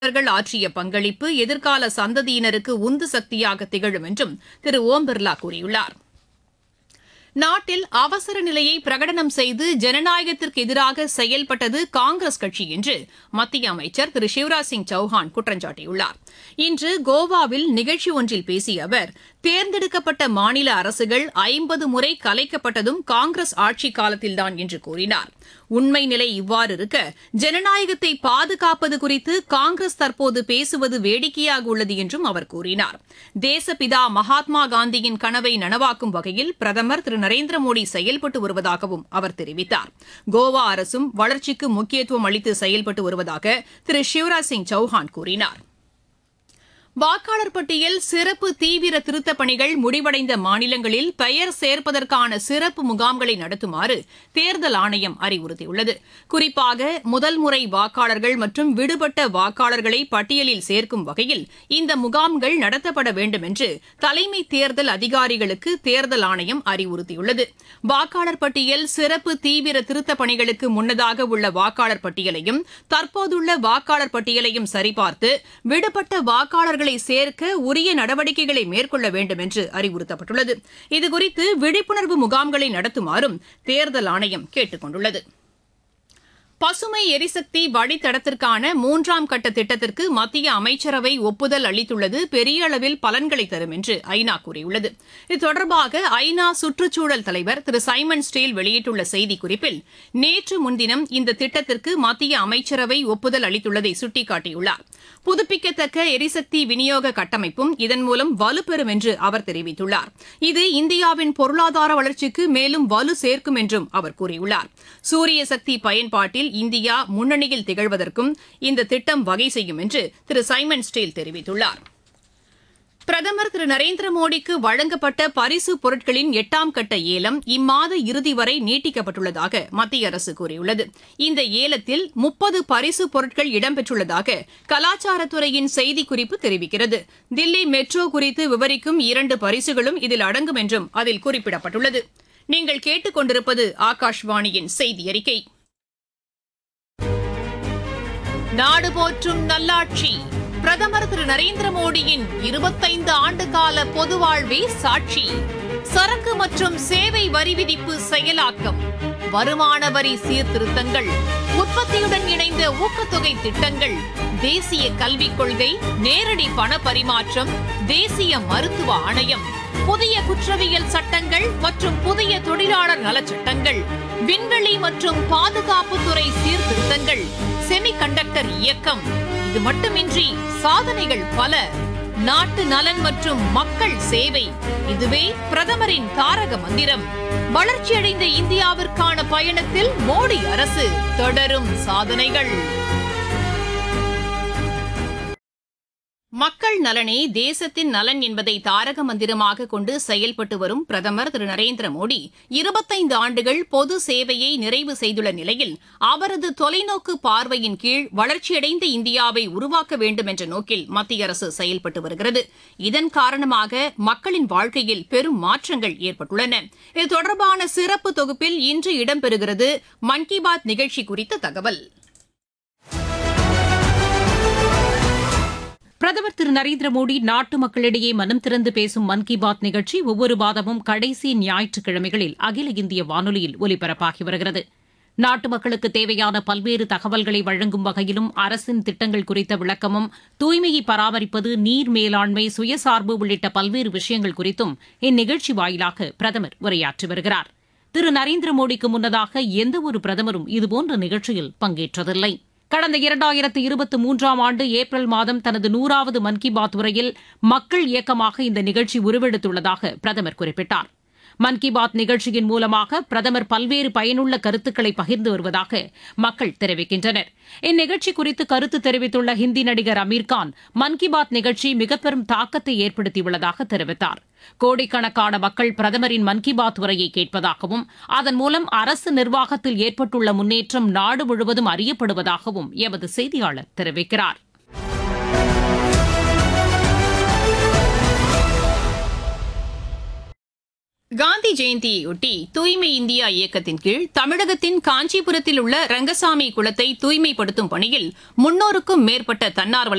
அவர்கள் ஆற்றிய பங்களிப்பு எதிர்கால சந்ததியினருக்கு உந்து சக்தியாக திகழும் என்றும் திரு ஓம் பிர்லா கூறியுள்ளார் நாட்டில் அவசர நிலையை பிரகடனம் செய்து ஜனநாயகத்திற்கு எதிராக செயல்பட்டது காங்கிரஸ் கட்சி என்று மத்திய அமைச்சர் திரு சிவராஜ் சிங் சௌஹான் குற்றம் சாட்டியுள்ளார் இன்று கோவாவில் நிகழ்ச்சி ஒன்றில் பேசிய அவர் தேர்ந்தெடுக்கப்பட்ட மாநில அரசுகள் ஐம்பது முறை கலைக்கப்பட்டதும் காங்கிரஸ் ஆட்சிக் காலத்தில்தான் என்று கூறினார் உண்மை நிலை இவ்வாறு இருக்க ஜனநாயகத்தை பாதுகாப்பது குறித்து காங்கிரஸ் தற்போது பேசுவது வேடிக்கையாக உள்ளது என்றும் அவர் கூறினார் தேசப்பிதா மகாத்மா காந்தியின் கனவை நனவாக்கும் வகையில் பிரதமர் திரு நரேந்திர மோடி செயல்பட்டு வருவதாகவும் அவர் தெரிவித்தார் கோவா அரசும் வளர்ச்சிக்கு முக்கியத்துவம் அளித்து செயல்பட்டு வருவதாக திரு சிவராஜ் சிங் சௌஹான் கூறினார் வாக்காளர் பட்டியல் சிறப்பு தீவிர திருத்தப் பணிகள் முடிவடைந்த மாநிலங்களில் பெயர் சேர்ப்பதற்கான சிறப்பு முகாம்களை நடத்துமாறு தேர்தல் ஆணையம் அறிவுறுத்தியுள்ளது குறிப்பாக முதல் முறை வாக்காளர்கள் மற்றும் விடுபட்ட வாக்காளர்களை பட்டியலில் சேர்க்கும் வகையில் இந்த முகாம்கள் நடத்தப்பட வேண்டும் என்று தலைமை தேர்தல் அதிகாரிகளுக்கு தேர்தல் ஆணையம் அறிவுறுத்தியுள்ளது வாக்காளர் பட்டியல் சிறப்பு தீவிர திருத்தப் பணிகளுக்கு முன்னதாக உள்ள வாக்காளர் பட்டியலையும் தற்போதுள்ள வாக்காளர் பட்டியலையும் சரிபார்த்து விடுபட்ட வாக்காளர்களை சேர்க்க உரிய நடவடிக்கைகளை மேற்கொள்ள வேண்டும் என்று அறிவுறுத்தப்பட்டுள்ளது இதுகுறித்து விழிப்புணர்வு முகாம்களை நடத்துமாறும் தேர்தல் ஆணையம் கேட்டுக் கொண்டுள்ளது பசுமை எரிசக்தி வழித்தடத்திற்கான மூன்றாம் கட்ட திட்டத்திற்கு மத்திய அமைச்சரவை ஒப்புதல் அளித்துள்ளது பெரிய அளவில் பலன்களை தரும் என்று ஐநா கூறியுள்ளது இது தொடர்பாக ஐநா சுற்றுச்சூழல் தலைவர் திரு சைமன் ஸ்டீல் வெளியிட்டுள்ள செய்திக்குறிப்பில் நேற்று முன்தினம் இந்த திட்டத்திற்கு மத்திய அமைச்சரவை ஒப்புதல் அளித்துள்ளதை சுட்டிக்காட்டியுள்ளார் புதுப்பிக்கத்தக்க எரிசக்தி விநியோக கட்டமைப்பும் இதன் மூலம் வலுப்பெறும் என்று அவர் தெரிவித்துள்ளார் இது இந்தியாவின் பொருளாதார வளர்ச்சிக்கு மேலும் வலு சேர்க்கும் என்றும் அவர் கூறியுள்ளார் சூரிய சக்தி பயன்பாட்டில் இந்தியா முன்னணியில் திகழ்வதற்கும் இந்த திட்டம் வகை செய்யும் என்று திரு சைமன் ஸ்டீல் தெரிவித்துள்ளார் பிரதமர் திரு நரேந்திர மோடிக்கு வழங்கப்பட்ட பரிசு பொருட்களின் எட்டாம் கட்ட ஏலம் இம்மாத இறுதி வரை நீட்டிக்கப்பட்டுள்ளதாக மத்திய அரசு கூறியுள்ளது இந்த ஏலத்தில் முப்பது பரிசு பொருட்கள் இடம்பெற்றுள்ளதாக கலாச்சாரத்துறையின் செய்திக்குறிப்பு தெரிவிக்கிறது தில்லி மெட்ரோ குறித்து விவரிக்கும் இரண்டு பரிசுகளும் இதில் அடங்கும் என்றும் அதில் குறிப்பிடப்பட்டுள்ளது நீங்கள் கேட்டுக்கொண்டிருப்பது ஆகாஷ்வாணியின் செய்தி அறிக்கை நாடு போற்றும் நல்லாட்சி பிரதமர் திரு நரேந்திர மோடியின் இருபத்தைந்து ஆண்டு கால பொது வாழ்வே சாட்சி சரக்கு மற்றும் சேவை வரி விதிப்பு செயலாக்கம் வருமான வரி சீர்திருத்தங்கள் உற்பத்தியுடன் இணைந்த ஊக்கத்தொகை திட்டங்கள் தேசிய கல்விக் கொள்கை நேரடி பண பரிமாற்றம் தேசிய மருத்துவ ஆணையம் புதிய குற்றவியல் சட்டங்கள் மற்றும் புதிய தொழிலாளர் நலச்சட்டங்கள் விண்வெளி மற்றும் பாதுகாப்புத்துறை சீர்திருத்தங்கள் செமிகண்டக்டர் இயக்கம் இது மட்டுமின்றி சாதனைகள் பல நாட்டு நலன் மற்றும் மக்கள் சேவை இதுவே பிரதமரின் தாரக மந்திரம் வளர்ச்சியடைந்த இந்தியாவிற்கான பயணத்தில் மோடி அரசு தொடரும் சாதனைகள் மக்கள் நலனே தேசத்தின் நலன் என்பதை தாரக மந்திரமாக கொண்டு செயல்பட்டு வரும் பிரதமர் திரு நரேந்திர மோடி இருபத்தைந்து ஆண்டுகள் பொது சேவையை நிறைவு செய்துள்ள நிலையில் அவரது தொலைநோக்கு பார்வையின் கீழ் வளர்ச்சியடைந்த இந்தியாவை உருவாக்க வேண்டும் என்ற நோக்கில் மத்திய அரசு செயல்பட்டு வருகிறது இதன் காரணமாக மக்களின் வாழ்க்கையில் பெரும் மாற்றங்கள் ஏற்பட்டுள்ளன இது தொடர்பான சிறப்பு தொகுப்பில் இன்று இடம்பெறுகிறது மன் கி பாத் நிகழ்ச்சி குறித்த தகவல் பிரதமர் திரு நரேந்திர மோடி நாட்டு மக்களிடையே மனம் திறந்து பேசும் மன் கி பாத் நிகழ்ச்சி ஒவ்வொரு மாதமும் கடைசி ஞாயிற்றுக்கிழமைகளில் அகில இந்திய வானொலியில் ஒலிபரப்பாகி வருகிறது நாட்டு மக்களுக்கு தேவையான பல்வேறு தகவல்களை வழங்கும் வகையிலும் அரசின் திட்டங்கள் குறித்த விளக்கமும் தூய்மையை பராமரிப்பது நீர் மேலாண்மை சுயசார்பு உள்ளிட்ட பல்வேறு விஷயங்கள் குறித்தும் இந்நிகழ்ச்சி வாயிலாக பிரதமர் உரையாற்றி வருகிறார் திரு நரேந்திர மோடிக்கு முன்னதாக எந்தவொரு பிரதமரும் இதுபோன்ற நிகழ்ச்சியில் பங்கேற்றதில்லை கடந்த இரண்டாயிரத்து இருபத்தி மூன்றாம் ஆண்டு ஏப்ரல் மாதம் தனது நூறாவது மன் கி பாத் உரையில் மக்கள் இயக்கமாக இந்த நிகழ்ச்சி உருவெடுத்துள்ளதாக பிரதமர் குறிப்பிட்டார் மன் கி பாத் நிகழ்ச்சியின் மூலமாக பிரதமர் பல்வேறு பயனுள்ள கருத்துக்களை பகிர்ந்து வருவதாக மக்கள் தெரிவிக்கின்றனர் இந்நிகழ்ச்சி குறித்து கருத்து தெரிவித்துள்ள ஹிந்தி நடிகர் அமீர்கான் மன் கி பாத் நிகழ்ச்சி மிகப்பெரும் தாக்கத்தை ஏற்படுத்தியுள்ளதாக தெரிவித்தார் கோடிக்கணக்கான மக்கள் பிரதமரின் மன் கி பாத் உரையை கேட்பதாகவும் அதன் மூலம் அரசு நிர்வாகத்தில் ஏற்பட்டுள்ள முன்னேற்றம் நாடு முழுவதும் அறியப்படுவதாகவும் எமது செய்தியாளர் தெரிவிக்கிறார் காந்தி ஜெயந்தியையொட்டி தூய்மை இந்தியா இயக்கத்தின் கீழ் தமிழகத்தின் காஞ்சிபுரத்தில் உள்ள ரங்கசாமி குளத்தை தூய்மைப்படுத்தும் பணியில் முன்னூறுக்கும் மேற்பட்ட தன்னார்வலர்கள்